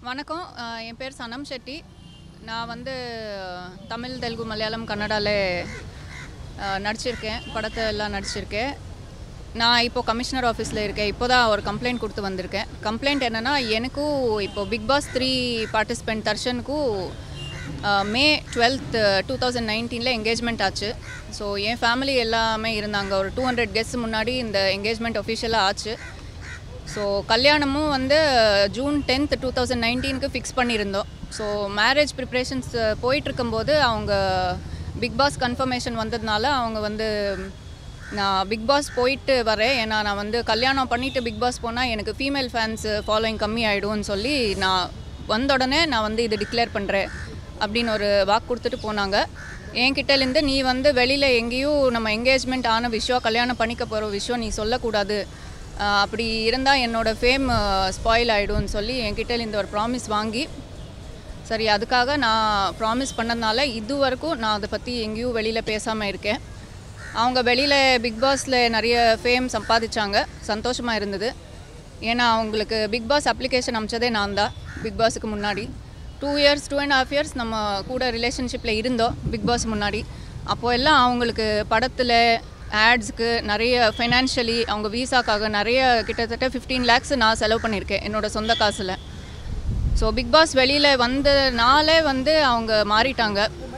வணக்கம் அஹ் என் பேர் சனம் ஷெட்டி நான் வந்து தமிழ் தெலுங்கு மலையாளம் கன்னடாவில் நடிச்சிருக்கேன் படத்தை எல்லாம் நடிச்சிருக்கேன் நான் இப்போ கமிஷனர் ஆஃபீஸில் இருக்கேன் இப்போ தான் ஒரு கம்ப்ளைண்ட் கொடுத்து வந்திருக்கேன் கம்ப்ளைண்ட் என்னென்னா எனக்கும் இப்போ பிக் பாஸ் த்ரீ பார்ட்டிசிபெண்ட் தர்ஷனுக்கும் அஹ், மே டுவெல்த் டூ தௌசண்ட் நைன்டீனில் என்கேஜ்மெண்ட் ஆச்சு ஸோ என் ஃபேமிலி எல்லாமே இருந்தாங்க ஒரு டூ ஹண்ட்ரட் கெஸ்ட் முன்னாடி இந்த என்கேஜ்மெண்ட் ஒஃபிஷியலாக ஆச்சு ஸோ கல்யாணமும் வந்து ஜூன் டென்த் டூ தௌசண்ட் நைன்டீனுக்கு ஃபிக்ஸ் பண்ணியிருந்தோம் ஸோ மேரேஜ் ப்ரிப்ரேஷன்ஸ் போயிட்டுருக்கும்போது அவங்க பிக் பாஸ் கன்ஃபர்மேஷன் வந்ததுனால அவங்க வந்து நான் பிக் பாஸ் போயிட்டு வரேன் ஏன்னா நான் வந்து கல்யாணம் பண்ணிவிட்டு பிக் பாஸ் போனால் எனக்கு ஃபீமேல் ஃபேன்ஸ் ஃபாலோயிங் கம்மி ஆகிடும்னு சொல்லி நான் வந்த உடனே நான் வந்து இது டிக்ளேர் பண்ணுறேன் அப்படின்னு ஒரு வாக்கு கொடுத்துட்டு போனாங்க என்கிட்டலேருந்து நீ வந்து வெளியில் எங்கேயும் நம்ம என்கேஜ்மெண்ட் ஆன விஷயம் கல்யாணம் பண்ணிக்க போகிற விஷயம் நீ சொல்லக்கூடாது ஆஹ் அப்படி இருந்தால் என்னோடய ஃபேம் ஸ்பாயில் ஆகிடும்னு சொல்லி என்கிட்டலேருந்து ஒரு ப்ராமிஸ் வாங்கி சரி அதுக்காக நான் ப்ராமிஸ் பண்ணதுனால இது வரைக்கும் நான் அதை பற்றி எங்கேயும் வெளியில் பேசாமல் இருக்கேன் அவங்க வெளியில் பிக் பாஸில் நிறைய ஃபேம் சம்பாதிச்சாங்க சந்தோஷமாக இருந்தது ஏன்னா அவங்களுக்கு பிக் பாஸ் அப்ளிகேஷன் அமிச்சதே நான் தான் பிக் பாஸுக்கு முன்னாடி two years two and half years நம்ம கூட ரிலேஷன்ஷிப்பில் இருந்தோம் பிக் பாஸ் முன்னாடி அப்போ எல்லாம் அவங்களுக்கு படத்தில் ஆட்ஸுக்கு நிறைய ஃபைனான்ஷியலி அவங்க வீசாக்காக நிறைய கிட்டத்தட்ட ஃபிஃப்டீன் லேக்ஸ் நான் செலவு பண்ணியிருக்கேன் என்னோட சொந்த காசில் ஸோ பிக் பாஸ் வெளியில் வந்தனாலே வந்து அவங்க மாறிட்டாங்க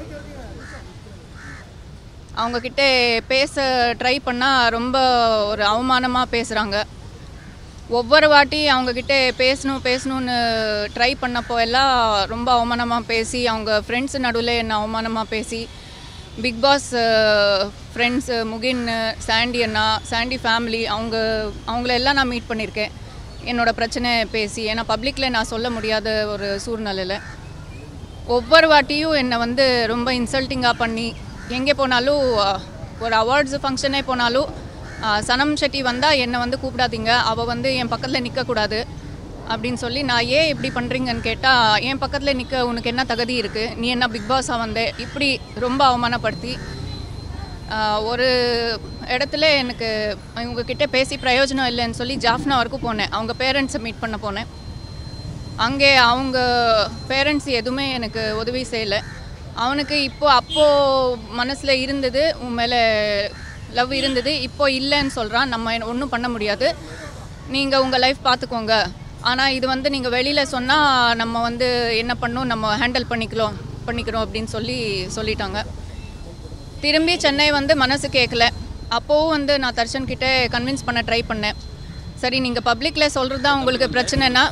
அவங்கக்கிட்ட பேச ட்ரை பண்ணால் ரொம்ப ஒரு அவமானமாக பேசுகிறாங்க ஒவ்வொரு வாட்டி அவங்கக்கிட்ட பேசணும் பேசணும்னு ட்ரை பண்ணப்போ எல்லாம் ரொம்ப அவமானமாக பேசி அவங்க ஃப்ரெண்ட்ஸ் நடுவில் என்ன அவமானமாக பேசி Bigg Boss friends Mugen Sandy அண்ணா சாண்டி ஃபேமிலி அவங்க அவங்களெல்லாம் நான் மீட் பண்ணியிருக்கேன் என்னோட பிரச்சனை பேசி ஏன்னா பப்ளிக்கில் நான் சொல்ல முடியாத ஒரு சூழ்நிலையில் ஒவ்வொரு வாட்டியும் என்னை வந்து ரொம்ப இன்சல்ட்டிங்காக பண்ணி எங்கே போனாலும் அஹ், ஒரு அவார்ட்ஸ் ஃபங்க்ஷனே போனாலும் அஹ், சனம் ஷெட்டி வந்தால் என்னை வந்து கூப்பிடாதீங்க அவள் வந்து என் பக்கத்தில் நிற்கக்கூடாது அப்படின்னு சொல்லி நான் ஏன் இப்படி பண்ணுறீங்கன்னு கேட்டால் என் பக்கத்தில் நிற்க உனக்கு என்ன தகுதி இருக்குது நீ என்ன பிக் பாஸாக வந்த இப்படி ரொம்ப அவமானப்படுத்தி ஆஹ், ஒரு இடத்துல எனக்கு இவங்கக்கிட்ட பேசி பிரயோஜனம் இல்லைன்னு சொல்லி ஜாஃப்னா வரைக்கும் போனேன் அவங்க பேரண்ட்ஸை மீட் பண்ண போனேன் அங்கே அவங்க பேரண்ட்ஸ் எதுவுமே எனக்கு உதவி செய்யலை அவனுக்கு இப்போ அப்போது மனசில் இருந்தது உன் மேலே லவ் இருந்தது இப்போ இல்லைன்னு சொல்கிறான் நம்ம ஒன்றும் பண்ண முடியாது நீங்கள் உங்கள் லைஃப் பார்த்துக்கோங்க ஆனால் இது வந்து நீங்கள் வெளியில் சொன்னால் நம்ம வந்து என்ன பண்ணணும் நம்ம ஹேண்டில் பண்ணிக்கலாம் பண்ணிக்கிறோம் அப்படின்னு சொல்லி சொல்லிட்டாங்க திரும்பி சென்னை வந்து மனசு கேட்கல அப்போவும் வந்து நான் தர்ஷன் கிட்ட கன்வின்ஸ் பண்ண ட்ரை பண்ணேன் சரி நீங்கள் பப்ளிக்கில் சொல்கிறது தான் உங்களுக்கு பிரச்சனைனா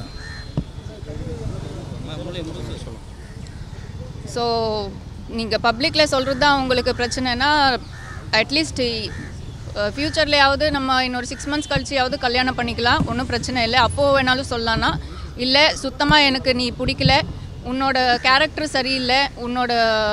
ஸோ நீங்கள் பப்ளிக்கில் சொல்கிறது தான் உங்களுக்கு பிரச்சனைனா அட்லீஸ்ட் ஃப்யூச்சர்லேயாவது நம்ம இன்னொரு சிக்ஸ் மந்த்ஸ் கழிச்சியாவது கல்யாணம் பண்ணிக்கலாம் ஒன்றும் பிரச்சனை இல்லை அப்போது வேணாலும் சொல்லலாம்னா இல்லை சுத்தமாக எனக்கு நீ பிடிக்கல உன்னோட கேரக்டர் சரியில்லை உன்னோட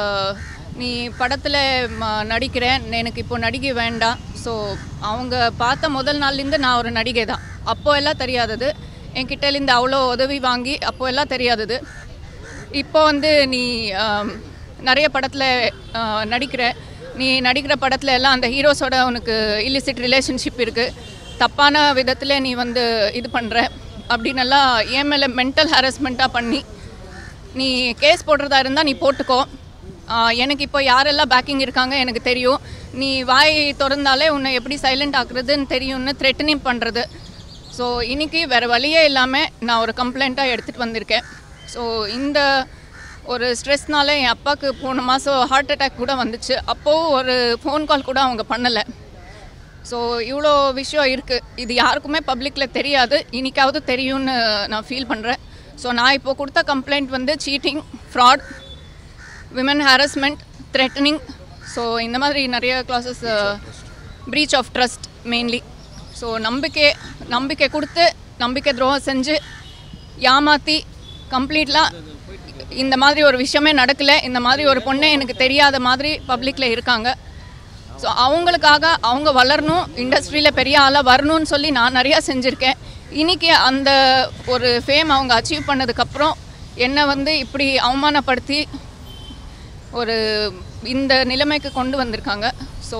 நீ படத்தில் நடிக்கிறேன் எனக்கு இப்போ நடிகை வேண்டாம் ஸோ அவங்க பார்த்த முதல் நாள்லேருந்து நான் ஒரு நடிகை தான் அப்போ எல்லாம் தெரியாதது என்கிட்டலேருந்து அவ்வளோ உதவி வாங்கி அப்போ எல்லாம் தெரியாதது இப்போ வந்து நீ ஆம், நிறைய படத்தில் நடிக்கிற நீ நடிக்கிற படத்தில் எல்லாம் அந்த ஹீரோஸோட உனக்கு இல்லிசிட் ரிலேஷன்ஷிப் இருக்குது தப்பான விதத்தில் நீ வந்து இது பண்ணுற அப்படின்னெல்லாம் என் மேலே மென்டல் ஹாரஸ்மெண்ட்டாக பண்ணி நீ கேஸ் போடுறதா இருந்தால் நீ போட்டுக்கோ ஆ, எனக்கு இப்போ யாரெல்லாம் பேக்கிங் இருக்காங்க எனக்கு தெரியும் நீ வாய் திறந்தாலே உன்னை எப்படி சைலண்ட் ஆக்குறதுன்னு தெரியும்னு த்ரெட்டனிங் பண்ணுறது ஸோ இன்னைக்கு வேறு வழியே இல்லாமல் நான் ஒரு கம்ப்ளைண்ட்டாக எடுத்துகிட்டு வந்திருக்கேன் ஸோ இந்த ஒரு ஸ்ட்ரெஸ்னால என் அப்பாவுக்கு போன மாதம் ஹார்ட் அட்டாக் கூட வந்துச்சு அப்போவும் ஒரு ஃபோன் கால் கூட அவங்க பண்ணலை ஸோ இவ்வளோ விஷயம் இருக்குது இது யாருக்குமே பப்ளிக்கில் தெரியாது இன்னைக்காவது தெரியும்னு நான் ஃபீல் பண்ணுறேன் ஸோ நான் இப்போ கொடுத்த கம்ப்ளைண்ட் வந்து cheating fraud women harassment threatening so இந்த மாதிரி நிறைய clauses breach of trust mainly so நம்பிக்கை நம்பிக்கை கொடுத்து நம்பிக்கை துரோகம் செஞ்சு ஏமாற்றி கம்ப்ளீட்லாம் இந்த மாதிரி ஒரு விஷயமே நடக்கலை இந்த மாதிரி ஒரு பொண்ணே எனக்கு தெரியாத மாதிரி பப்ளிக்கில் இருக்காங்க ஸோ அவங்களுக்காக அவங்க வளரணும் இண்டஸ்ட்ரியில் பெரிய ஆளாக வரணும்னு சொல்லி நான் நிறையா செஞ்சுருக்கேன் இன்றைக்கி அந்த ஒரு ஃபேம் அவங்க அச்சீவ் பண்ணதுக்கப்புறம் என்னை வந்து இப்படி அவமானப்படுத்தி ஒரு இந்த நிலைமைக்கு கொண்டு வந்திருக்காங்க ஸோ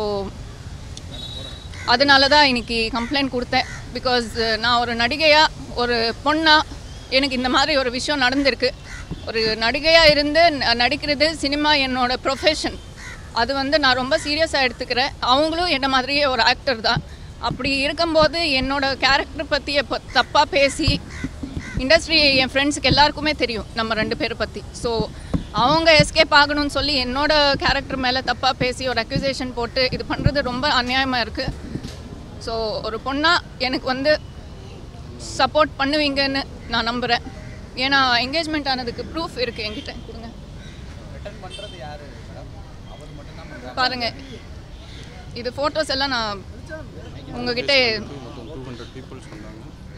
அதனால தான் இன்னைக்கு கம்ப்ளைண்ட் கொடுத்தேன் பிகாஸ் நான் ஒரு நடிகையாக ஒரு பொண்ணாக எனக்கு இந்த மாதிரி ஒரு விஷயம் நடந்திருக்கு ஒரு நடிகையாக இருந்து ந- நடிக்கிறது சினிமா என்னோட ப்ரொஃபஷன் அது வந்து நான் ரொம்ப சீரியஸாக எடுத்துக்கிறேன் அவங்களும் என்ன மாதிரியே ஒரு ஆக்டர் தான் அப்படி இருக்கும்போது என்னோட கேரக்டர் பற்றி இப்போ தப்பாக பேசி இண்டஸ்ட்ரி என் ஃப்ரெண்ட்ஸுக்கு எல்லாருக்குமே தெரியும் நம்ம ரெண்டு பேரை பற்றி ஸோ அவங்க எஸ்கேப் ஆகணும்னு சொல்லி என்னோட கேரக்டர் மேலே தப்பாக பேசி ஒரு அக்யூசேஷன் போட்டு இது பண்ணுறது ரொம்ப அநியாயமாக இருக்குது ஸோ ஒரு பொண்ணாக எனக்கு வந்து சப்போர்ட் பண்ணுவீங்கன்னு நான் நம்புகிறேன் ஏன்னா என்கேஜ்மெண்ட் ஆனதுக்கு ப்ரூஃப் இருக்குது என்கிட்ட கொடுங்க பாருங்க இது ஃபோட்டோஸ் எல்லாம் நான் உங்ககிட்ட டூ ஹண்ட்ரட் பீப்புள்ஸ் வந்தாங்க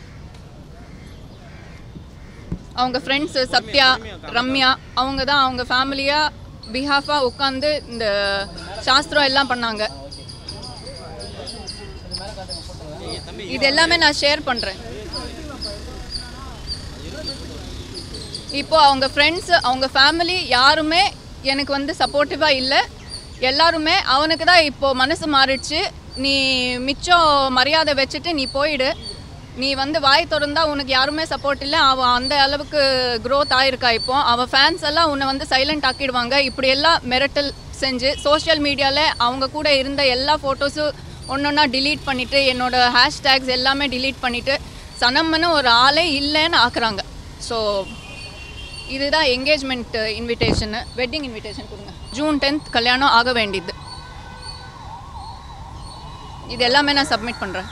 அவங்க ஃப்ரெண்ட்ஸு சத்யா ரம்யா அவங்க தான் அவங்க ஃபேமிலியாக பிஹாஃபாக உட்காந்து இந்த சாஸ்திரம் எல்லாம் பண்ணாங்க இது எல்லாமே நான் ஷேர் பண்ணுறேன் இப்போ அவங்க ஃப்ரெண்ட்ஸ் அவங்க ஃபேமிலி யாருமே எனக்கு வந்து சப்போர்ட்டிவாக இல்லை எல்லாருமே அவனுக்கு தான் இப்போ மனசு மாறிடுச்சு நீ மிச்சம் மரியாதை வச்சுட்டு நீ போயிடு நீ வந்து வாய் திறந்தா உனக்கு யாருமே சப்போர்ட் இல்லை அவன் அந்த அளவுக்கு க்ரோத் ஆயிருக்கா இப்போ அவன் ஃபேன்ஸ் எல்லாம் உன்னை வந்து சைலண்ட் ஆக்கிடுவாங்க இப்படியெல்லாம் மிரட்டல் செஞ்சு சோஷியல் மீடியாவில் அவங்க கூட இருந்த எல்லா ஃபோட்டோஸும் ஒன்றொன்னா delete பண்ணிவிட்டு என்னோட ஹேஷ்டேக்ஸ் எல்லாமே delete பண்ணிவிட்டு சனம்னு ஒரு ஆளே இல்லைன்னு ஆக்குறாங்க ஸோ இதுதான் என்கேஜ்மெண்ட் இன்விடேஷனு வெட்டிங் இன்விடேஷன் கொடுங்க ஜூன் டென்த் கல்யாணம் ஆக வேண்டியது இது எல்லாமே நான் சப்மிட் பண்ணுறேன்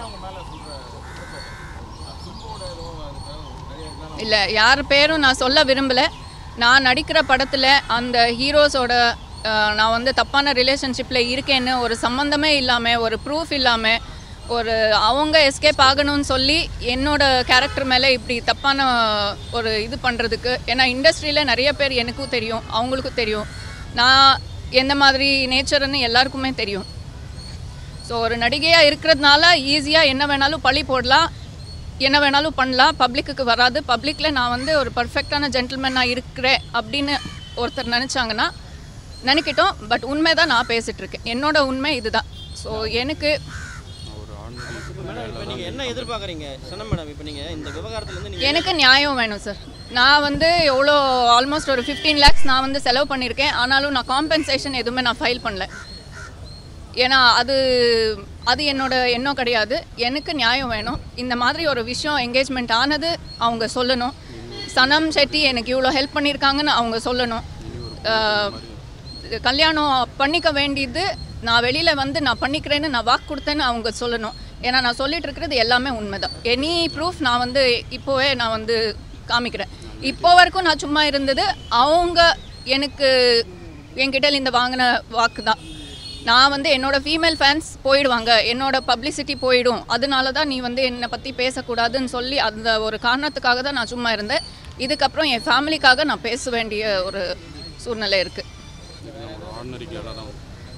இல்லை யார் பேரும் நான் சொல்ல விரும்பலை நான் நடிக்கிற படத்தில் அந்த ஹீரோஸோட நான் வந்து தப்பான ரிலேஷன்ஷிப்பில் இருக்கேன்னு ஒரு சம்மந்தமே இல்லாமல் ஒரு ப்ரூஃப் இல்லாமல் ஒரு அவங்க எஸ்கேப் ஆகணும்னு சொல்லி என்னோட கேரக்டர் மேலே இப்படி தப்பான ஒரு இது பண்ணுறதுக்கு ஏன்னா இண்டஸ்ட்ரியில் நிறைய பேர் எனக்கும் தெரியும் அவங்களுக்கும் தெரியும் நான் எந்த மாதிரி நேச்சர்னு எல்லாருக்குமே தெரியும் ஸோ ஒரு நடிகையாக இருக்கிறதுனால ஈஸியாக என்ன வேணாலும் பழி போடலாம் என்ன வேணாலும் பண்ணலாம் பப்ளிக்குக்கு வராது பப்ளிக்கில் நான் வந்து ஒரு பர்ஃபெக்டான ஜென்டில்மேனாக இருக்கிறேன் அப்படின்னு ஒருத்தர் நினச்சாங்கன்னா நினைக்கட்டும் பட் உண்மை தான் நான் பேசிகிட்டு இருக்கேன் என்னோட உண்மை இதுதான் ஸோ எனக்கு ஒரு ஆர்டினரி மேடம் இப்போ நீங்கள் என்ன எதிர்பார்க்குறீங்க சொன்ன மேடம் இப்போ நீங்கள் இந்த விவகாரத்துலேருந்து நீங்கள் எனக்கு நியாயம் வேணும் சார் நான் வந்து எவ்வளோ ஆல்மோஸ்ட் ஒரு ஃபிஃப்டீன் லேக்ஸ் நான் வந்து செலவு பண்ணியிருக்கேன் ஆனாலும் நான் காம்பன்சேஷன் எதுவுமே நான் ஃபைல் பண்ணல ஏன்னா அது அது என்னோட எண்ணம் கிடையாது எனக்கு நியாயம் வேணும் இந்த மாதிரி ஒரு விஷயம் என்கேஜ்மெண்ட் ஆனது அவங்க சொல்லணும் சனம் செட்டி எனக்கு இவ்வளோ ஹெல்ப் பண்ணியிருக்காங்கன்னு அவங்க சொல்லணும் ஆஹ், கல்யாணம் பண்ணிக்க வேண்டியது நான் வெளியில் வந்து நான் பண்ணிக்கிறேன்னு நான் வாக்கு கொடுத்தேன்னு அவங்க சொல்லணும் ஏன்னா நான் சொல்லிட்டு இருக்கிறது எல்லாமே உண்மைதான் எனி ப்ரூஃப் நான் வந்து இப்போவே நான் வந்து காமிக்கிறேன் இப்போ வரைக்கும் நான் சும்மா இருந்தது அவங்க எனக்கு என்கிட்ட இந்த வாங்கின வாக்கு தான் நான் வந்து என்னோட ஃபீமேல் ஃபேன்ஸ் போயிடுவாங்க என்னோட பப்ளிசிட்டி போயிடும் அதனால தான் நீ வந்து என்னை பற்றி பேசக்கூடாதுன்னு சொல்லி அந்த ஒரு காரணத்துக்காக தான் நான் சும்மா இருந்தேன் இதுக்கப்புறம் என் ஃபேமிலிக்காக நான் பேச வேண்டிய ஒரு சூழ்நிலை இருக்குது ஒரு ஆர்டினரி கேலாக தான்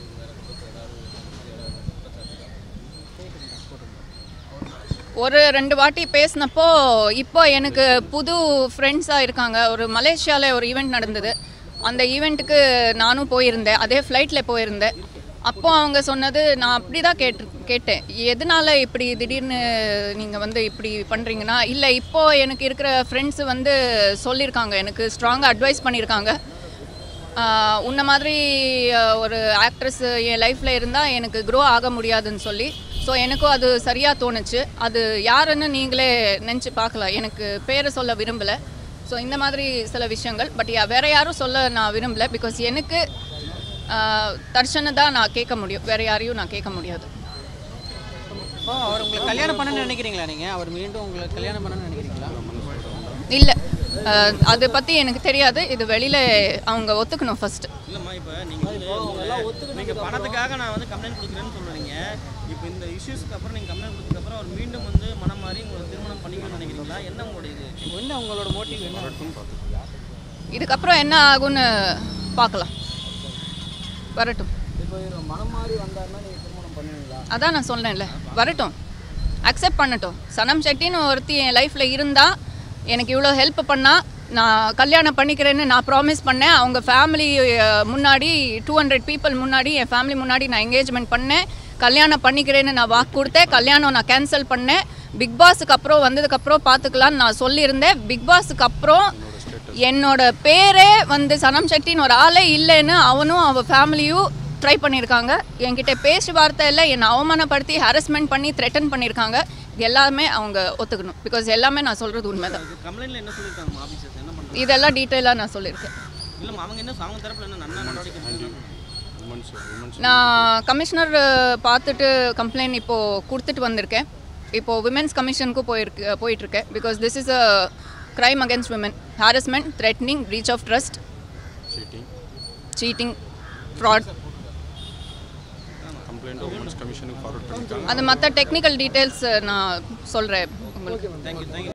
ஒரு ரெண்டு வாட்டி பேசினப்போ இப்போ எனக்கு புது ஃப்ரெண்ட்ஸாக இருக்காங்க ஒரு மலேசியாவில் ஒரு ஈவெண்ட் நடந்தது அந்த ஈவெண்ட்டுக்கு நானும் போயிருந்தேன் அதே ஃப்ளைட்டில் போயிருந்தேன் அப்போ அவங்க சொன்னது நான் அப்படி தான் கேட்டு கேட்டேன் எதனால இப்படி திடீர்னு நீங்கள் வந்து இப்படி பண்ணுறீங்கன்னா இல்லை இப்போ எனக்கு இருக்கிற ஃப்ரெண்ட்ஸு வந்து சொல்லியிருக்காங்க எனக்கு ஸ்ட்ராங்காக அட்வைஸ் பண்ணியிருக்காங்க ஆஹ் உன்ன மாதிரி ஆஹ் ஒரு ஆக்ட்ரஸ் என் லைஃப்பில் இருந்தால் எனக்கு க்ரோ ஆக முடியாதுன்னு சொல்லி ஸோ எனக்கும் அது சரியாக தோணுச்சு அது யாருன்னு நீங்களே நினச்சி பார்க்கலாம் எனக்கு பேரை சொல்ல விரும்பலை ஸோ இந்த மாதிரி சில விஷயங்கள் பட் வேறு யாரும் சொல்ல நான் விரும்பலை பிகாஸ் எனக்கு தர்ஷனை தான் நான் கேட்க முடியும் வேறு யாரையும் நான் கேட்க முடியாது இப்போ அவர் உங்களுக்கு கல்யாணம் பண்ணணும்னு நினைக்கிறீங்களா நீங்கள் அவர் மீண்டும் உங்களை கல்யாணம் பண்ணணும்னு நினைக்கிறீங்களா இல்லை அதை பற்றி எனக்கு தெரியாது இது வெளியில் அவங்க ஒத்துக்கணும் ஃபஸ்ட்டு இல்லைம்மா இப்போ நீங்கள் வந்து நீங்கள் பணத்துக்காக நான் வந்து கம்ப்ளைண்ட் கொடுக்குறேன்னு சொல்கிறீங்க இப்போ இந்த இஷ்யூஸ்க்கு அப்புறம் நீங்கள் கம்ப்ளைண்ட் கொடுத்ததுக்கப்புறம் அவர் மீண்டும் வந்து மனம் மாறி உங்களை திருமணம் பண்ணிக்கணும்னு நினைக்கிறீங்களா என்ன உங்களுடைய இது என்ன உங்களோட மோட்டிவ் என்ன இதுக்கப்புறம் என்ன ஆகும்னு பார்க்கலாம் வரட்டும் இப்போ மனம் மாறி வந்தாருன்னா நீங்கள் திருமணம் பண்ணுவீங்களா அதான் நான் சொன்னேன்ல வரட்டும் அக்செப்ட் பண்ணட்டும் சனம் செட்டின்னு ஒருத்தி என் லைஃப்பில் இருந்தால் எனக்கு இவ்வளோ ஹெல்ப் பண்ணா நான் கல்யாணம் பண்ணிக்கிறேன்னு நான் ப்ராமிஸ் பண்ணேன் அவங்க ஃபேமிலி முன்னாடி டூ ஹண்ட்ரட் பீப்புள் முன்னாடி என் ஃபேமிலி முன்னாடி நான் என்கேஜ்மெண்ட் பண்ணேன் கல்யாணம் பண்ணிக்கிறேன்னு நான் வாக்கு கொடுத்தேன் கல்யாணம் நான் கேன்சல் பண்ணேன் பிக் பாஸுக்கு அப்புறம் வந்ததுக்கப்புறம் பார்த்துக்கலான்னு நான் சொல்லியிருந்தேன் பிக் பாஸுக்கு அப்புறம் என்னோட பேரே வந்து சனம் செட்டின்னு ஒரு ஆளே இல்லைன்னு அவனும் அவள் ஃபேமிலியும் ட்ரை பண்ணியிருக்காங்க என்கிட்ட பேச்சு வார்த்தை இல்லை என்னை அவமானப்படுத்தி ஹாரஸ்மெண்ட் பண்ணி த்ரெட்டன் பண்ணியிருக்காங்க இது எல்லாமே அவங்க ஒத்துக்கணும் பிகாஸ் எல்லாமே நான் சொல்கிறது உண்மைதான் கம்ப்ளைண்ட்ல என்ன சொல்லியிருக்காங்க ஆஃபீஸர்ஸ் என்ன பண்ணுறாங்க இதெல்லாம் டீட்டெயிலாக நான் சொல்லியிருக்கேன் இல்லைம்மா அவங்க என்ன அவங்க தரப்புல என்ன நன்மை நடவடிக்கை எடுத்திருக்காங்க? உமன்ஸ் உமன்ஸ் நான் கமிஷனர் பார்த்துட்டு கம்ப்ளைண்ட் இப்போது கொடுத்துட்டு வந்திருக்கேன் இப்போது விமென்ஸ் கமிஷனுக்கும் போயிருக்கு போயிட்டுருக்கேன் because this is a crime against women harassment threatening breach of trust seating cheating fraud complaint women's கமிஷனுக்கு forward பண்ணியிருக்காங்க அது மற்ற டெக்னிக்கல் டீட்டெயில்ஸ் நான் சொல்கிறேன் உங்களுக்கு தேங்க்யூ தேங்க்யூ